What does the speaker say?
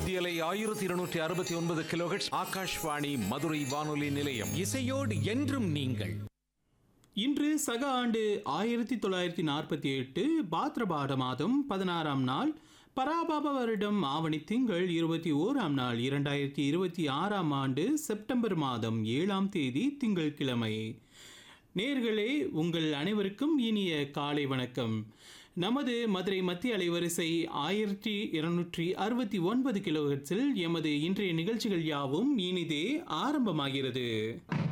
மத்தியலை ஆயிரத்தி இருநூற்றி அறுபத்தி ஒன்பது கிலோஹெட்ஸ் ஆகாஷ்வாணி மதுரை வானொலி நிலையம் இசையோடு என்றும் நீங்கள் இன்று சக ஆண்டு ஆயிரத்தி தொள்ளாயிரத்தி நாற்பத்தி எட்டு பாத்ரபாட மாதம் பதினாறாம் நாள் பராபாப வருடம் ஆவணி திங்கள் இருபத்தி ஓராம் நாள் இரண்டாயிரத்தி இருபத்தி ஆறாம் ஆண்டு செப்டம்பர் மாதம் ஏழாம் தேதி திங்கட்கிழமை நேர்களே உங்கள் அனைவருக்கும் இனிய காலை வணக்கம் நமது மதுரை மத்திய அலைவரிசை ஆயிரத்தி இருநூற்றி அறுபத்தி ஒன்பது கிலோஹெட்ஸில் எமது இன்றைய நிகழ்ச்சிகள் யாவும் இனிதே ஆரம்பமாகிறது